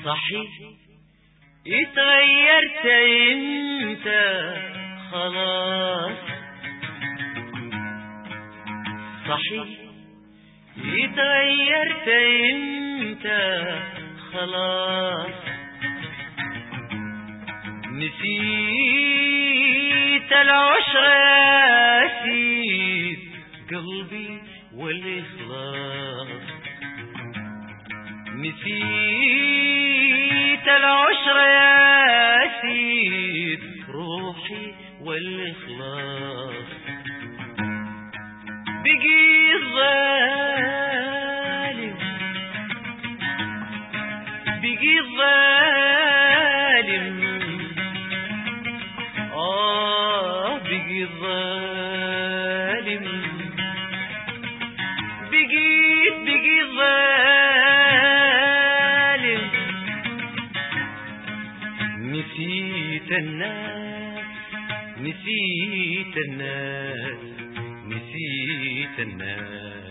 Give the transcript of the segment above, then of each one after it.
صحيح اتغيرت انت خلاص صحيح اتغيرت انت خلاص نسيت العشرة نسيت قلبي والإخلاص نسيت العشرة يا سيد روحي والإخلاص بقي الظالم بقي الظالم آه بقي الظالم بقيت بقي الظالم نسيت الناس نسيت الناس نسيت الناس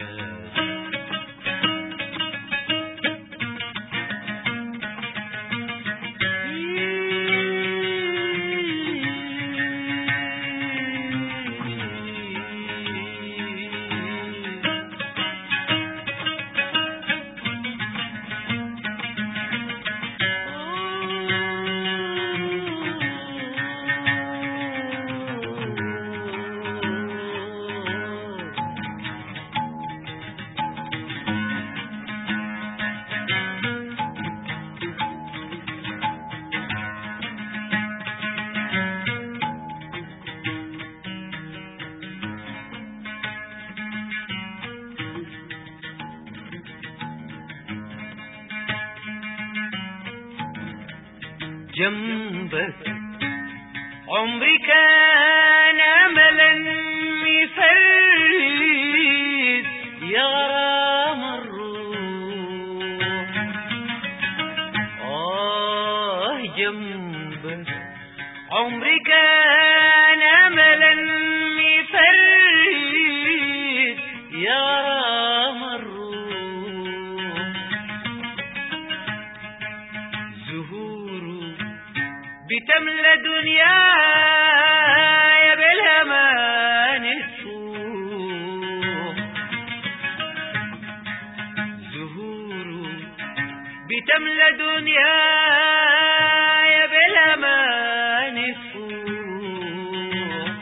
جنبك عمري كان املا يفرد يا غرام الروح آه جنبك عمري كان املا يفرد يا غرام الروح زهور بتملى دنياي بالهمان الفوح زهور بتملى دنياي بالهمان الفوح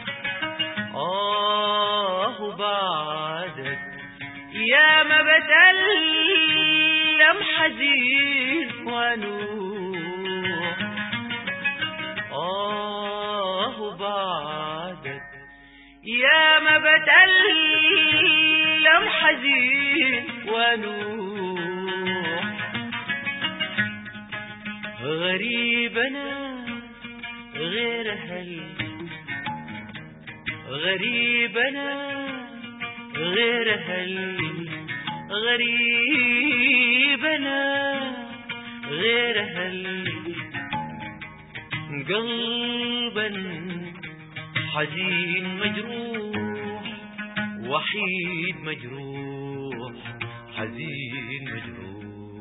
آه بعدك يا ما بتألم حزين ونوح آه بعدك يا ما بتألم حزين ونوح غريب أنا غير هل غريب أنا غير هل غريب أنا غير هل قلبا حزين مجروح وحيد مجروح حزين مجروح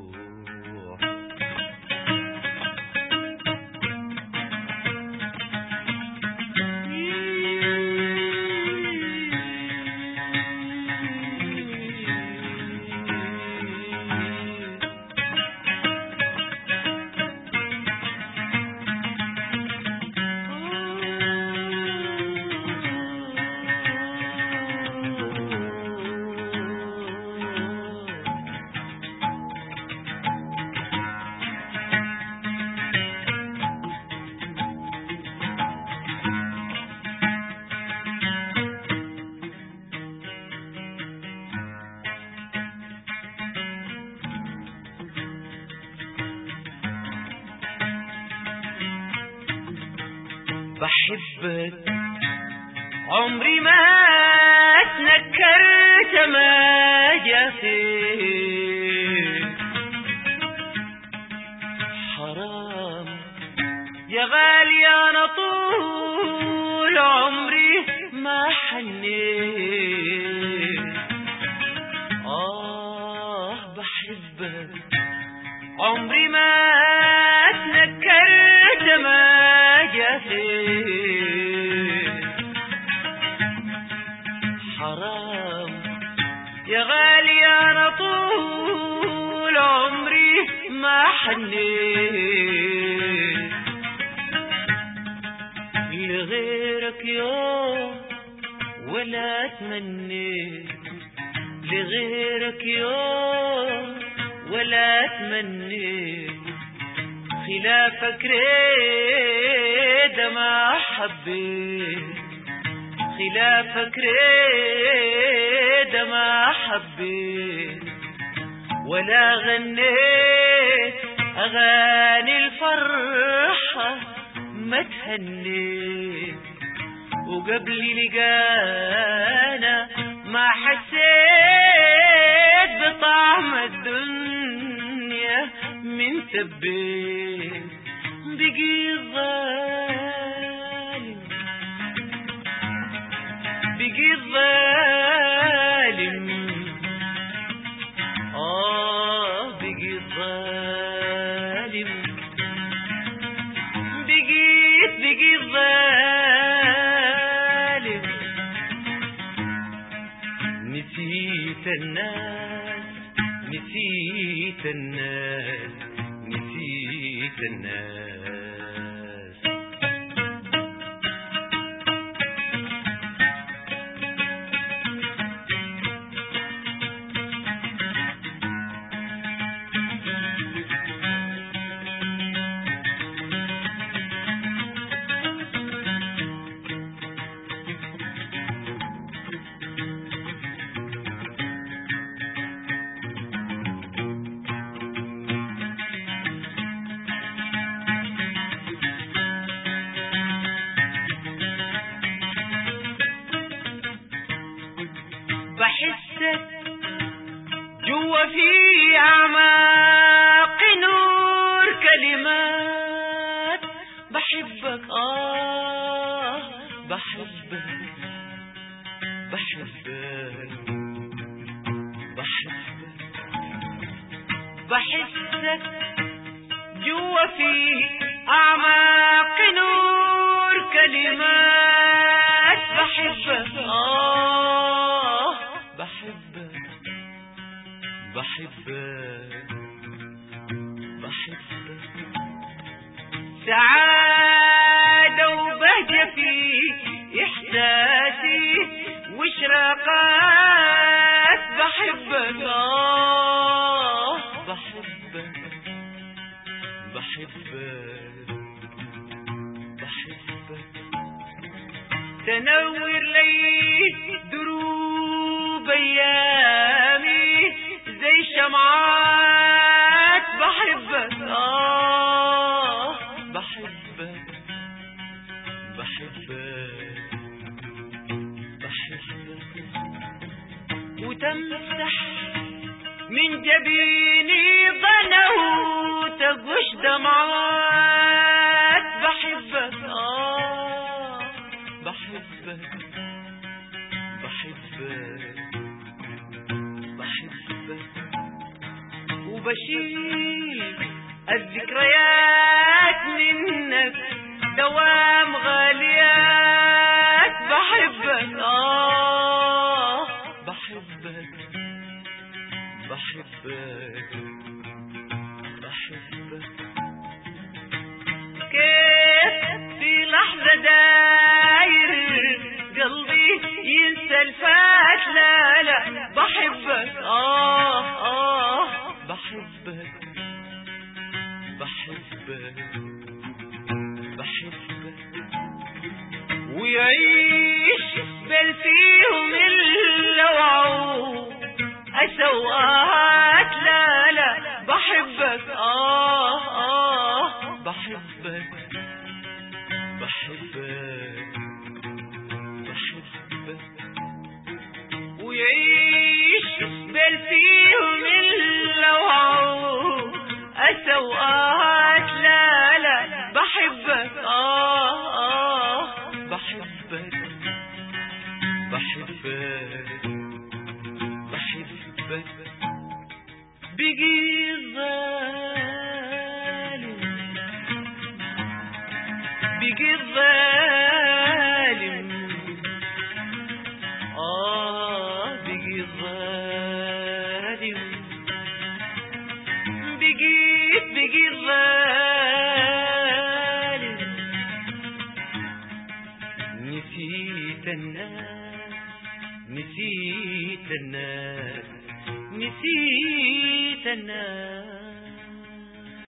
بحبك عمري ما تنكرت ما جفيت حرام يا غالي انا طول عمري ما حنيت آه بحبك عمري حنيت لغيرك يوم ولا تمنيت لغيرك يوم ولا تمنيت خلافك ريد ما حبيت خلافك ريد ما حبيت ولا غنيت أغاني الفرحة ما تهنيت وقبل لقانا ما حسيت بطعم الدنيا من تبيت بقي ظالم بقي ظالم آه بقي ظالم بقيت بقيت ظالم نسيت الناس نسيت الناس نسيت الناس بحسك جوا في أعماق نور كلمات بحبك آه بحبك بحبك بحبك بحسك جوا في أعماق نور كلمات بحبك آه بحبك بحبك بحبك سعادة وبهجة في إحساسي وإشراقات بحبك آه بحبك بحبك بحبك تنور لي دروب ايامي زي شمعات بحبك اه بحبك بحبك بحبك وتمسح من جبيني ضنه تقش دمعات بحبك آه بحبك بحبك بحبك وبشيل الذكريات منك دوام غاليات بحبك آه بحبك بحبك بحبك كيف في لحظة داير قلبي ينسى الفات لا لا بحبك آه آه بحبك بحبك بحبك ويعيش بل فيهم اللوعو أسوات لا لا بحبك آه آه بحبك بحبك بحبك ويعيش بل فيهم اللوعو أسوات لا لا بحبك آه آه بحبك بحبك بحبك بقي ظالم بقي ظالم آه بقي ظالم بقيت بقي نسيت الناس نسيت الناس نسيت الناس